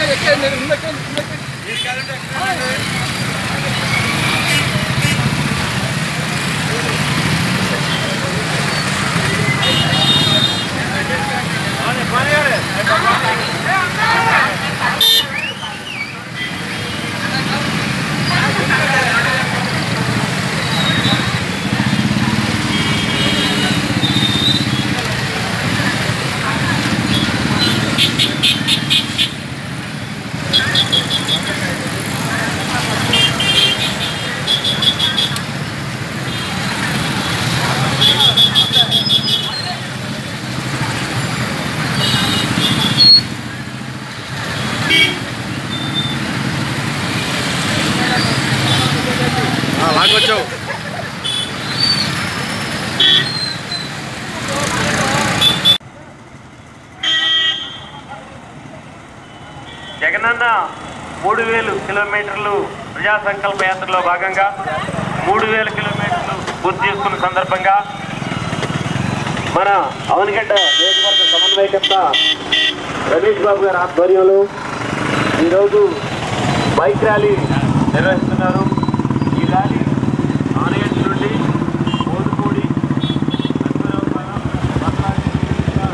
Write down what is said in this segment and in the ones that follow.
లాగొచ్చావు జగనన్న మూడు వేలు కిలోమీటర్లు ప్రజా సంకల్ప యాత్రలో భాగంగా మూడు వేల కిలోమీటర్లు పూర్తి చేసుకున్న సందర్భంగా మన అవనిగడ్డ నియోజకవర్గ సమన్వయకర్త రమేష్ బాబు గారి ఆధ్వర్యంలో ఈరోజు బైక్ ర్యాలీ నిర్వహిస్తున్నారు ఈ ర్యాలీ ఆనగడ్డ నుండి మోదుపూడి అశ్వరావుపాలెం, రత్నాగిరి మీదుగా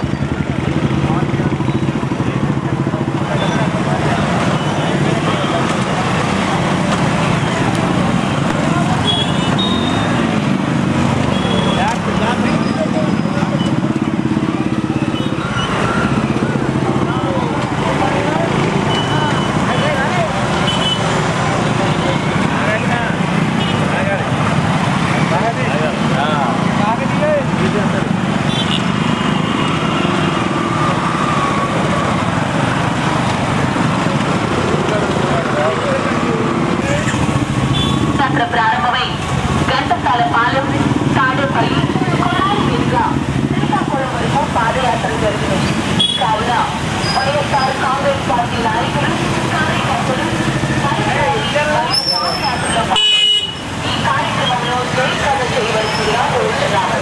యాత్ర ప్రారంభమై ఘంటసాల పాలెం తాడేపల్లి కొలాయి మీదుగా శ్రీకాకుళం వరకు పాదయాత్ర జరిగింది కావున వైఎస్ఆర్ కాంగ్రెస్ పార్టీ నాయకులు కార్యకర్తలు పాదయాత్రలో పాల్గొని ఈ కార్యక్రమంలో జయప్రద చేయవలసిందిగా కోరుతున్నాము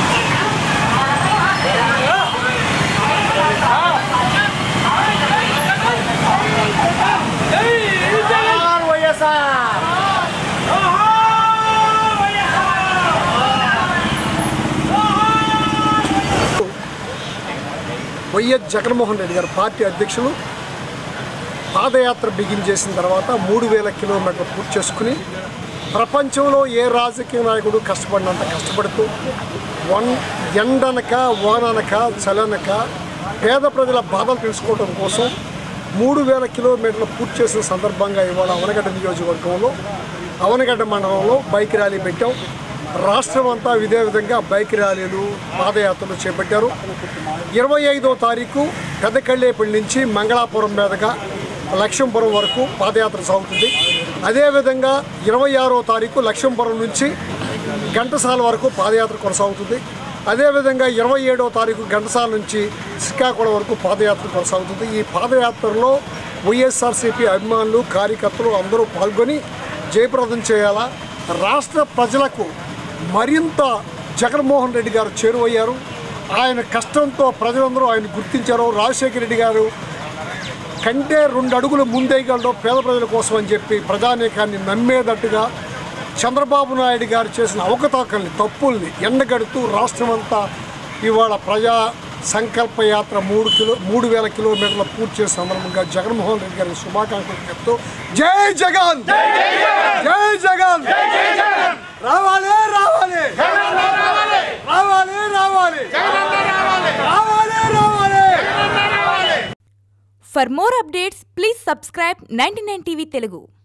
వైఎస్ జగన్మోహన్ రెడ్డి గారు పార్టీ అధ్యక్షులు పాదయాత్ర బిగిన్ చేసిన తర్వాత మూడు వేల కిలోమీటర్లు పూర్తి చేసుకుని ప్రపంచంలో ఏ రాజకీయ నాయకుడు కష్టపడినంత కష్టపడుతూ వన్ ఎండనక వాననక చలనక పేద ప్రజల బాధలు తెలుసుకోవడం కోసం మూడు వేల కిలోమీటర్లు పూర్తి చేసిన సందర్భంగా ఇవాళ అవనగడ్డ నియోజకవర్గంలో అవనగడ్డ మండలంలో బైక్ ర్యాలీ పెట్టాం రాష్ట్రం అంతా ఇదే విధంగా బైక్ ర్యాలీలు పాదయాత్రలు చేపట్టారు ఇరవై ఐదో తారీఖు పెద్దకళ్ళేపల్లి నుంచి మంగళాపురం మీదుగా లక్ష్మీపురం వరకు పాదయాత్ర సాగుతుంది అదేవిధంగా ఇరవై ఆరో తారీఖు లక్ష్మీపురం నుంచి ఘంటసాల వరకు పాదయాత్ర కొనసాగుతుంది అదేవిధంగా ఇరవై ఏడవ తారీఖు ఘంటసాల నుంచి శ్రీకాకుళం వరకు పాదయాత్ర కొనసాగుతుంది ఈ పాదయాత్రలో వైఎస్ఆర్సీపీ అభిమానులు కార్యకర్తలు అందరూ పాల్గొని జయప్రదం చేయాలా రాష్ట్ర ప్రజలకు మరింత జగన్మోహన్ రెడ్డి గారు చేరువయ్యారు ఆయన కష్టంతో ప్రజలందరూ ఆయన గుర్తించారు రాజశేఖర రెడ్డి గారు కంటే రెండు అడుగులు ముందేయగలరు పేద ప్రజల కోసం అని చెప్పి ప్రజానీకాన్ని నమ్మేటట్టుగా చంద్రబాబు నాయుడు గారు చేసిన అవకతవకల్ని తప్పుల్ని ఎండగడుతూ రాష్ట్రమంతా ఇవాళ ప్రజా సంకల్ప యాత్ర మూడు కిలో మూడు వేల కిలోమీటర్ల పూర్తి చేసిన సందర్భంగా జగన్మోహన్ రెడ్డి గారికి శుభాకాంక్షలు చెప్తూ జై జగన్ జై జగన్ రావాలి రావాలి రావాలి రావాలి రావాలి రావాలి For more updates, please subscribe 99 TV Telugu.